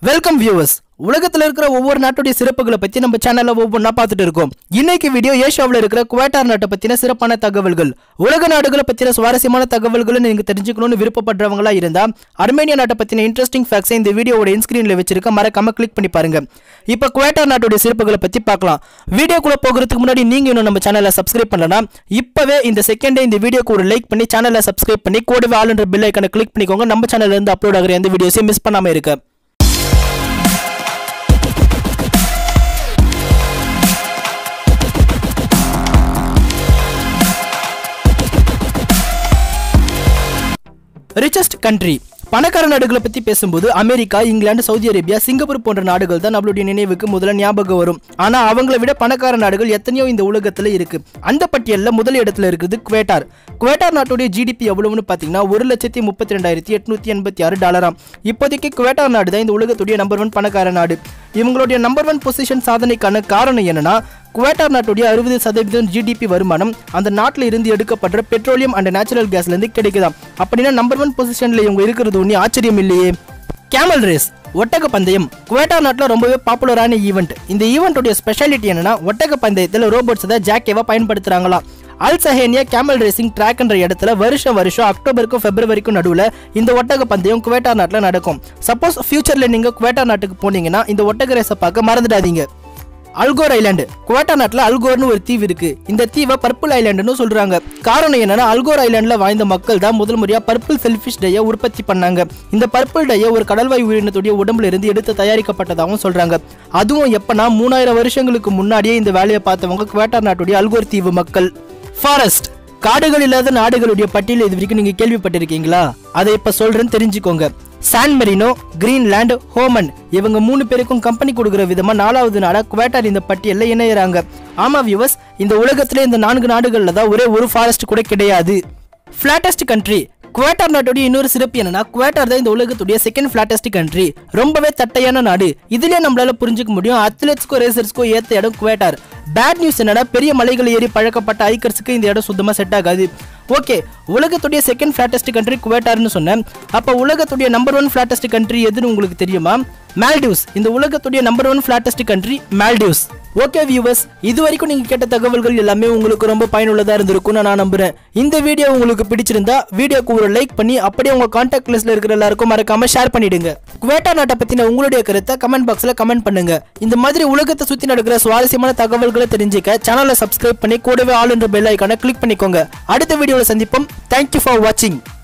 welcome viewers உலகத்துல இருக்கிற ஒவ்வொரு நாட்டுடைய சிறப்புகளை பத்தி நம்ம சேனல்ல ஒவ்வொன்றா பார்த்துட்டு இருக்கோம் இன்னைக்கு வீடியோ ஏஷியாவில் இருக்கிற குவேட்டார் நாட்டை பத்தின சிறப்பான தகவல்கள் உலக நாடுகளை பத்தின சுவாரஸ்யமான தகவல்களை நீங்க தெரிஞ்சுக்கணும்னு விருப்பப்படுறவங்களா இருந்தா அர்மேனியா நாட்டை பத்தின இன்ட்ரெஸ்டிங் ஃபேக்ட்ஸை இந்த வீடியோவோட இன்ஸ்கிரீன்ல வச்சிருக்க மறக்காம கிளிக் பண்ணி பாருங்க இப்போ குவேட்டார் நாட்டுடைய சிறப்புகளை பத்தி பார்க்கலாம் வீடியோக்குள்ள போகிறதுக்கு முன்னாடி நீங்க இன்னும் நம்ம சேனலை சப்ஸ்கிரைப் பண்ணலனா இப்பவே இந்த செகண்டே இந்த வீடியோக்கு ஒரு லைக் பண்ணி சேனலை சப்ஸ்கிரைப் பண்ணி கூடவே ஆளுன்ற பெல் ஐக்கனை கிளிக் பண்ணிக்கோங்க நம்ம சேனல்ல இருந்து அப்லோட் ஆகிற எந்த வீடியோஸையும் மிஸ் பண்ணாம இருக்க ரிச்சஸ்ட் கண்ட்ரி பணக்கார நாடுகளை பத்தி பேசும்போது அமெரிக்கா இங்கிலாந்து சவுதி அரேபியா சிங்கப்பூர் போன்ற நாடுகள் தான் நம்மளுடைய நினைவுக்கு முதல்ல ஞாபகம் வரும் ஆனா அவங்கள விட பணக்கார நாடுகள் எத்தனையோ இந்த உலகத்துல இருக்கு அந்த பட்டியல்ல முதல் இடத்துல இருக்குது குவேட்டார் குவேட்டார் நாட்டுடைய ஜிடிபி எவ்வளவுன்னு பாத்தீங்கன்னா ஒரு லட்சத்தி முப்பத்தி ரெண்டாயிரத்தி எட்நூத்தி எண்பத்தி ஆறு டாலராம் இப்போதைக்கு குவேட்டார் நாடு தான் இந்த உலகத்துடைய நம்பர் ஒன் பணக்கார நாடு இவங்களுடைய நம்பர் ஒன் பொசிஷன் சாதனைக்கான காரணம் என்னன்னா குவேட்டார் நாட்டுடைய அறுபது சதவீதம் ஜிடிபி வருமானம் அந்த நாட்டில் இருந்து எடுக்கப்படுற பெட்ரோலியம் அண்ட் நேச்சுரல் கேஸ்ல இருந்து கிடைக்குதாம் அப்படின்னா நம்பர் ஒன் பொசிஷன்ல இவங்க இருக்கிறது ஒன்றும் ஆச்சரியம் இல்லையே கேமல் ரேஸ் ஒட்டக பந்தயம் குவேட்டார் நாட்டில் ரொம்பவே பாப்புலரான ஈவெண்ட் இந்த ஈவெண்ட்டுடைய ஸ்பெஷாலிட்டி என்னன்னா ஒட்டக பந்தயத்தில் ரோபோட்ஸ் தான் ஜாக்கேவா பயன்படுத்துறாங்களாம் அல் சஹேனியா கேமல் ரேசிங் ட்ராக்ன்ற இடத்துல வருஷம் வருஷம் அக்டோபருக்கும் பிப்ரவரிக்கும் நடுவில் இந்த ஒட்டக பந்தயம் குவேட்டார் நாட்டில் நடக்கும் சப்போஸ் ஃபியூச்சரில் நீங்கள் குவேட்டார் நாட்டுக்கு போனீங்கன்னா இந்த ஒட்டக ரேஸை பார்க்க மறந்துடாதீங்க அல்கோர் ஐலாண்டு குவாட்டா நாட்டில் அல்கோர்னு ஒரு தீவு இருக்கு இந்த தீவை பர்பிள் ஐலாண்டுன்னு சொல்றாங்க காரணம் என்னன்னா அல்கோர் ஐலாண்ட்ல வாழ்ந்த மக்கள் தான் முதல் முறையா பர்பிள் செல்ஃபிஷ் டையை உற்பத்தி பண்ணாங்க இந்த பர்பிள் டையை ஒரு கடல்வாய் உயிரினத்துடைய உடம்புல இருந்து எடுத்து தயாரிக்கப்பட்டதாகவும் சொல்றாங்க அதுவும் எப்பனா மூணாயிரம் வருஷங்களுக்கு முன்னாடியே இந்த வேலையை பார்த்தவங்க குவாட்டா நாட்டுடைய அல்கோர் தீவு மக்கள் ஃபாரஸ்ட் காடுகள் இல்லாத நாடுகளுடைய பட்டியல் இது வரைக்கும் நீங்க கேள்விப்பட்டிருக்கீங்களா அதை இப்ப சொல்றேன்னு தெரிஞ்சுக்கோங்க சான் மெரினோ கிரீன்லாந்து ஹோமன் இவங்க மூணு பேருக்கும் கம்பெனி கொடுக்குற விதமா நாலாவது நாடா குவேட்டார் இந்த பட்டியலில் இணையறாங்க ஆமா வியூவர்ஸ் இந்த உலகத்திலே இந்த நான்கு நாடுகள்ல தான் ஒரே ஒரு ஃபாரஸ்ட் கூட கிடையாது ஃபிளாட்டஸ்ட் கண்ட்ரி குவேட்டார் நாட்டுடைய இன்னொரு சிறப்பு என்னன்னா குவேட்டார் தான் இந்த உலகத்துடைய செகண்ட் ஃபிளாட்டஸ்ட் கண்ட்ரி ரொம்பவே தட்டையான நாடு இதுலயே நம்மளால புரிஞ்சுக்க முடியும் அத்லெட்ஸ்க்கோ ரேசர்ஸ்க்கோ ஏத்த இடம் குவேட்டார் பேட் நியூஸ் என்னன்னா பெரிய மலைகள் ஏறி பழக்கப்பட்ட ஐக்கர்ஸுக்கு இந்த இடம் சுத்தமா செட் ஆகாது ஓகே உலகத்துடைய செகண்ட் ஃபிளாட்டஸ்ட் கண்ட்ரி குவேட்டார்னு சொன்னேன் அப்போ உலகத்துடைய நம்பர் ஒன் ஃபிளாட்டஸ்ட் கண்ட்ரி எதுன்னு உங்களுக்கு தெரியுமா மால்டிவ்ஸ் இந்த உலகத்துடைய number one flattest country Maldives okay viewers இது வரைக்கும் நீங்க கேட்ட தகவல்கள் எல்லாமே உங்களுக்கு ரொம்ப பயனுள்ளதா இருந்திருக்கும்னு நான் நம்புறேன் இந்த வீடியோ உங்களுக்கு பிடிச்சிருந்தா வீடியோக்கு ஒரு லைக் பண்ணி அப்படியே உங்க கான்டாக்ட் லிஸ்ட்ல இருக்கிற எல்லாருக்கும் மறக்காம ஷேர் பண்ணிடுங்க குவேட்டா நாட்டை பத்தின உங்களுடைய கருத்தை கமெண்ட் பாக்ஸ்ல கமெண்ட் பண்ணுங்க இந்த மாதிரி உலகத்தை சுத்தி நடக்கிற சுவாரஸ்யமான தகவல்களை தெரிஞ்சுக்க சேனலை சப்ஸ்கிரைப் பண்ணி கூடவே ஆல் என்ற பெல் ஐக்கான கிளிக் பண்ணிக்கோங்க அடுத்த வீடியோவில் சந்திப்போம் தேங்க்யூ ஃபார் வாட்சிங்